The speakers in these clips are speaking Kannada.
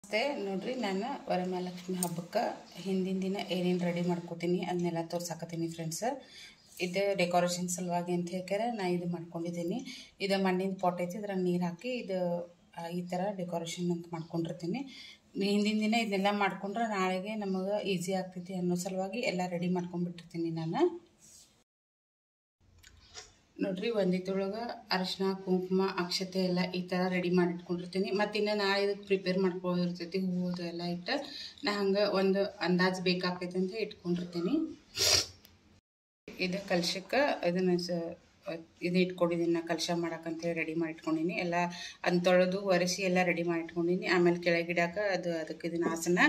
ಮತ್ತೆ ನೋಡ್ರಿ ನಾನು ವರಮಹಾಲಕ್ಷ್ಮಿ ಹಬ್ಬಕ್ಕೆ ಹಿಂದಿನ ದಿನ ಏನೇನು ರೆಡಿ ಮಾಡ್ಕೋತೀನಿ ಅದನ್ನೆಲ್ಲ ತೋರ್ಸಾಕತ್ತೀನಿ ಫ್ರೆಂಡ್ಸ್ ಇದು ಡೆಕೋರೇಷನ್ ಸಲುವಾಗಿ ಅಂತ ಹೇಳ್ಯಾರ ನಾ ಇದು ಮಾಡ್ಕೊಂಡಿದ್ದೀನಿ ಇದು ಮಣ್ಣಿನ ಪಾಟ್ ಐತಿ ಇದ್ರಾಗ ನೀರು ಹಾಕಿ ಇದು ಆ, ಈ ಥರ ಡೆಕೋರೇಷನ್ ಅಂತ ಮಾಡ್ಕೊಂಡಿರ್ತೀನಿ ಹಿಂದಿನ ದಿನ ಇದನ್ನೆಲ್ಲ ಮಾಡ್ಕೊಂಡ್ರೆ ನಾಳೆಗೆ ನಮಗೆ ಈಸಿ ಆಗ್ತೈತಿ ಅನ್ನೋ ಸಲುವಾಗಿ ಎಲ್ಲ ರೆಡಿ ಮಾಡ್ಕೊಂಡ್ಬಿಟ್ಟಿರ್ತೀನಿ ನಾನು ನೋಡ್ರಿ ಒಂದಿತ್ತೊಳಗೆ ಅರಿಶಿನ ಕುಂಕುಮ ಅಕ್ಷತೆ ಎಲ್ಲ ಈ ಥರ ರೆಡಿ ಮಾಡಿ ಇಟ್ಕೊಂಡಿರ್ತೀನಿ ಮತ್ತು ಇನ್ನು ನಾಳೆ ಇದಕ್ಕೆ ಪ್ರಿಪೇರ್ ಮಾಡ್ಕೊಂಡಿರ್ತೈತಿ ಹೂವು ಎಲ್ಲ ಇಟ್ಟು ನಾ ಹಂಗೆ ಒಂದು ಅಂದಾಜು ಬೇಕಾಗ್ತೈತೆ ಅಂತ ಇಟ್ಕೊಂಡಿರ್ತೀನಿ ಇದು ಕಲ್ಶಕ್ಕೆ ಇದನ್ನು ಸ ಇದು ಇಟ್ಕೊಂಡಿದ್ದೀನಿ ನಾ ಕಲಶ ಮಾಡಕ್ಕಂತೇಳಿ ರೆಡಿ ಮಾಡಿ ಇಟ್ಕೊಂಡಿನಿ ಎಲ್ಲ ಅದನ್ನ ತೊಳೆದು ಒರೆಸಿ ಎಲ್ಲ ರೆಡಿ ಮಾಡಿ ಇಟ್ಕೊಂಡಿನಿ ಆಮೇಲೆ ಕೆಳಗಿಡಾಕ ಅದು ಅದಕ್ಕೆ ಇದನ್ನ ಆಸನ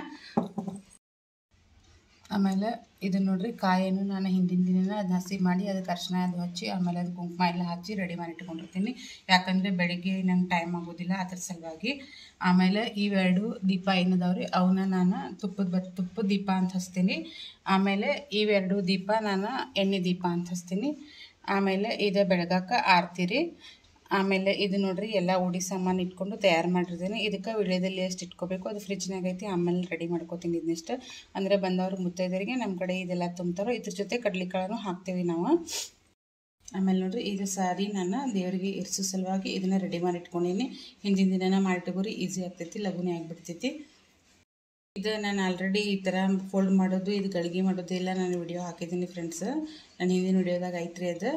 ಆಮೇಲೆ ಇದು ನೋಡ್ರಿ ಕಾಯನ್ನು ನಾನು ಹಿಂದಿನ ದಿನ ಅದನ್ನ ಹಸಿ ಮಾಡಿ ಅದಕ್ಕೆ ಅರ್ಶಿನ ಅದು ಹಚ್ಚಿ ಆಮೇಲೆ ಅದು ಕುಂಕುಮ ಎಲ್ಲ ಹಚ್ಚಿ ರೆಡಿ ಮಾಡಿ ಇಟ್ಕೊಂಡಿರ್ತೀನಿ ಯಾಕಂದರೆ ಬೆಳಿಗ್ಗೆ ನಂಗೆ ಟೈಮ್ ಆಗೋದಿಲ್ಲ ಅದ್ರ ಸಲುವಾಗಿ ಆಮೇಲೆ ಇವೆರಡು ದೀಪ ಏನದವ್ರಿ ಅವನ್ನ ನಾನು ತುಪ್ಪದ ಬತ್ ತುಪ್ಪದ ದೀಪ ಅಂತ ಹಚ್ತೀನಿ ಆಮೇಲೆ ಇವೆರಡು ದೀಪ ನಾನು ಎಣ್ಣೆ ದೀಪ ಅಂತ ಹಚ್ತೀನಿ ಆಮೇಲೆ ಇದು ಬೆಳಗಾಕ ಆರ್ತಿ ರೀ ಆಮೇಲೆ ಇದು ನೋಡ್ರಿ ಎಲ್ಲ ಉಡಿ ಸಾಮಾನು ಇಟ್ಕೊಂಡು ತಯಾರು ಮಾಡಿರ್ತೀನಿ ಇದಕ್ಕೆ ವಿಳ್ಯದಲ್ಲಿ ಎಷ್ಟು ಇಟ್ಕೋಬೇಕು ಅದು ಫ್ರಿಜ್ನಾಗ ಐತಿ ಆಮೇಲೆ ರೆಡಿ ಮಾಡ್ಕೋತೀನಿ ಇದನ್ನಿಷ್ಟು ಅಂದರೆ ಬಂದವರು ಮುತ್ತೈದರಿಗೆ ನಮ್ಮ ಕಡೆ ಇದೆಲ್ಲ ತುಂಬ್ತಾರೋ ಇದ್ರ ಜೊತೆ ಕಡ್ಲಿಕಾಳನ್ನು ಹಾಕ್ತೀವಿ ನಾವು ಆಮೇಲೆ ನೋಡ್ರಿ ಇದು ಸಾರಿ ನಾನು ದೇವರಿಗೆ ಇರಿಸೋ ಸಲುವಾಗಿ ಇದನ್ನು ರೆಡಿ ಮಾಡಿ ಇಟ್ಕೊಂಡಿನಿ ಹಿಂದಿನ ದಿನನ ಮಾಡಿಟ್ಕೋರಿ ಈಸಿ ಆಗ್ತೈತಿ ಲಘುನೇ ಆಗಿಬಿಡ್ತೈತಿ ಇದು ನಾನು ಆಲ್ರೆಡಿ ಈ ಥರ ಫೋಲ್ಡ್ ಮಾಡೋದು ಇದು ಗಳಿಗೆ ಮಾಡೋದು ಎಲ್ಲ ನಾನು ವಿಡಿಯೋ ಹಾಕಿದ್ದೀನಿ ಫ್ರೆಂಡ್ಸ್ ನಾನು ಹಿಂದಿನ ವಿಡಿಯೋದಾಗ ಐತ್ರಿ ಅದು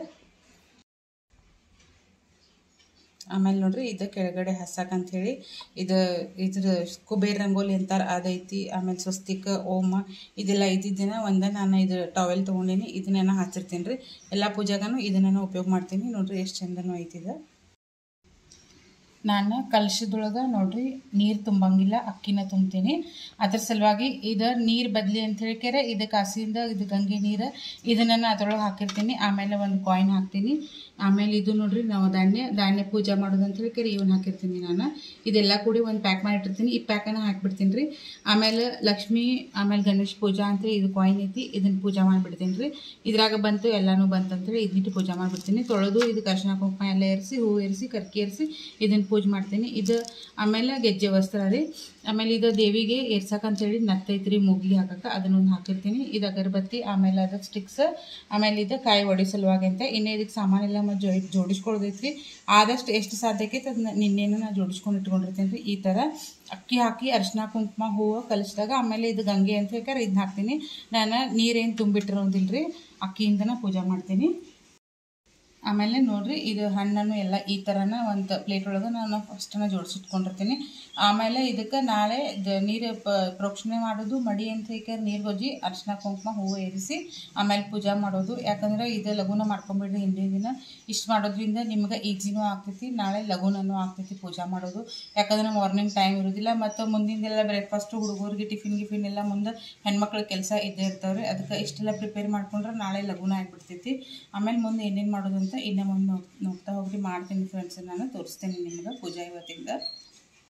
ಆಮೇಲೆ ನೋಡ್ರಿ ಇದು ಕೆಳಗಡೆ ಹಸಾಕಂತ ಹೇಳಿ ಇದು ಇದ್ರ ಕುಬೇರ್ ರಂಗೋಲಿ ಅಂತಾರೆ ಅದೈತಿ ಆಮೇಲೆ ಸ್ವಸ್ತಿಕ ಓಮ ಇದೆಲ್ಲ ಇದ್ದಿದ್ದೇನೆ ಒಂದ ನಾನು ಇದು ಟವೆಲ್ ತೊಗೊಂಡೀನಿ ಇದನ್ನೆಲ್ಲ ಹಚ್ಚಿರ್ತೀನಿ ರೀ ಎಲ್ಲ ಪೂಜಾಗನು ಇದನ್ನ ಉಪಯೋಗ ಮಾಡ್ತೀನಿ ನೋಡ್ರಿ ಎಷ್ಟು ಚಂದನೂ ಐತಿದೆ ನಾನು ಕಲಶದೊಳಗೆ ನೋಡ್ರಿ ನೀರು ತುಂಬಂಗಿಲ್ಲ ಅಕ್ಕಿನ ತುಂಬ್ತೀನಿ ಅದ್ರ ಸಲುವಾಗಿ ಇದು ನೀರು ಬದಲಿ ಅಂತ ಹೇಳ್ಕ್ಯಾರ ಇದು ಕಾಸಿಂದ ಇದು ಗಂಗೆ ನೀರು ಇದನ್ನ ನಾನು ಅದ್ರೊಳಗೆ ಹಾಕಿರ್ತೀನಿ ಆಮೇಲೆ ಒಂದು ಕಾಯಿನ್ ಹಾಕ್ತೀನಿ ಆಮೇಲೆ ಇದು ನೋಡ್ರಿ ನಾವು ಧಾನ್ಯ ಧಾನ್ಯ ಪೂಜೆ ಮಾಡೋದು ಅಂತ ಹೇಳ್ಕ್ಯಾರ ಇವನ್ ಹಾಕಿರ್ತೀನಿ ನಾನು ಇದೆಲ್ಲ ಕೂಡಿ ಒಂದು ಪ್ಯಾಕ್ ಮಾಡಿಟ್ಟಿರ್ತೀನಿ ಈ ಪ್ಯಾಕನ್ನು ಹಾಕ್ಬಿಡ್ತೀನಿ ರೀ ಆಮೇಲೆ ಲಕ್ಷ್ಮಿ ಆಮೇಲೆ ಗಣೇಶ ಪೂಜಾ ಅಂತ ಇದು ಕಾಯಿನ್ ಐತಿ ಇದನ್ನ ಪೂಜೆ ಮಾಡಿಬಿಡ್ತೀನಿ ರೀ ಇದ್ರಾಗ ಬಂತು ಎಲ್ಲನೂ ಬಂತು ಅಂತೇಳಿ ಇದನ್ನಿಟ್ಟು ಪೂಜೆ ಮಾಡಿಬಿಡ್ತೀನಿ ತೊಳೆದು ಇದು ಅರ್ಶಿನ ಕುಂಕುಮ ಎಲ್ಲ ಏರಿಸಿ ಹೂ ಏರಿಸಿ ಕರ್ಕಿ ಏರಿಸಿ ಇದನ್ನು ಪೂಜೆ ಮಾಡ್ತೀನಿ ಇದು ಆಮೇಲೆ ಗೆಜ್ಜೆ ವಸ್ತ್ರ ರೀ ಆಮೇಲೆ ಇದು ದೇವಿಗೆ ಏರ್ಸಕ್ಕಂತೇಳಿ ನತ್ತೈತ್ರಿ ಮುಗಿಗೆ ಹಾಕಕ್ಕೆ ಅದನ್ನೊಂದು ಹಾಕಿರ್ತೀನಿ ಇದು ಅಗರಬತ್ತಿ ಆಮೇಲೆ ಅದು ಸ್ಟಿಕ್ಸ್ ಆಮೇಲೆ ಇದು ಕಾಯಿ ಒಡಿ ಸಲುವಾಗಿ ಅಂತ ಇನ್ನೇ ಇದಕ್ಕೆ ಸಾಮಾನೆಲ್ಲ ಮತ್ತು ಜೋ ಜೋಡಿಸ್ಕೊಳ್ದೈತ್ರಿ ಆದಷ್ಟು ಎಷ್ಟು ಸಾಧ್ಯ ಆಕೈತೆ ಅದನ್ನ ನಿನ್ನೇನು ನಾನು ಜೋಡಿಸ್ಕೊಂಡು ಇಟ್ಕೊಂಡಿರ್ತೀನಿ ರೀ ಈ ಥರ ಅಕ್ಕಿ ಹಾಕಿ ಅರಿಶಿನ ಕುಂಕುಮ ಹೂವು ಕಲಿಸಿದಾಗ ಆಮೇಲೆ ಇದು ಗಂಗೆ ಅಂತ ಹೇಳ್ತಾರೆ ಇದನ್ನ ಹಾಕ್ತೀನಿ ನಾನು ನೀರೇನು ತುಂಬಿಟ್ಟಿರೋದಿಲ್ಲ ರೀ ಅಕ್ಕಿಯಿಂದನೇ ಪೂಜೆ ಮಾಡ್ತೀನಿ ಆಮೇಲೆ ನೋಡ್ರಿ ಇದು ಹಣ್ಣನ್ನು ಎಲ್ಲ ಈ ಥರನ ಒಂದು ಪ್ಲೇಟ್ ಒಳಗೆ ನಾನು ಫಸ್ಟನ್ನ ಜೋಡಿಸಿಟ್ಕೊಂಡಿರ್ತೀನಿ ಆಮೇಲೆ ಇದಕ್ಕೆ ನಾಳೆ ದ ನೀರು ಪ ಪ್ರೋಕ್ಷಣೆ ಮಾಡೋದು ಮಡಿ ಅಂತ ಹೇಳಿ ನೀರು ಗೊಜ್ಜಿ ಅರ್ಶಿನ ಕುಂಕುಮ ಹೂವು ಏರಿಸಿ ಆಮೇಲೆ ಪೂಜೆ ಮಾಡೋದು ಯಾಕಂದ್ರೆ ಇದು ಲಘುನ ಮಾಡ್ಕೊಂಬಿಡ್ರಿ ಹಿಂದಿನ ದಿನ ಇಷ್ಟು ಮಾಡೋದ್ರಿಂದ ನಿಮ್ಗೆ ಈಜಿನೂ ಆಗ್ತೈತಿ ನಾಳೆ ಲಘುನೂ ಆಗ್ತೈತಿ ಪೂಜೆ ಮಾಡೋದು ಯಾಕಂದ್ರೆ ಮಾರ್ನಿಂಗ್ ಟೈಮ್ ಇರೋದಿಲ್ಲ ಮತ್ತು ಮುಂದಿಂದೆಲ್ಲ ಬ್ರೇಕ್ಫಾಸ್ಟು ಹುಡುಗರಿಗೆ ಟಿಫಿನ್ ಗಿಫಿನ್ ಎಲ್ಲ ಮುಂದೆ ಹೆಣ್ಮಕ್ಳ ಕೆಲಸ ಇದ್ದೇ ಇರ್ತಾವ್ರಿ ಅದಕ್ಕೆ ಇಷ್ಟೆಲ್ಲ ಪ್ರಿಪೇರ್ ಮಾಡ್ಕೊಂಡ್ರೆ ನಾಳೆ ಲಘುನ ಆಗಿಬಿಡ್ತೈತಿ ಆಮೇಲೆ ಮುಂದೆ ಏನೇನು ಮಾಡೋದು ಅಂತ ಇನ್ನೂ ಮುಂದೆ ನೋಡ್ ನೋಡ್ತಾ ಹೋಗ್ರಿ ಮಾಡ್ತೀನಿ ಫ್ರೆಂಡ್ಸ್ ನಾನು ತೋರಿಸ್ತೀನಿ ನಿಮ್ಗೆ ಪೂಜಾ ಇವತ್ತಿಂದ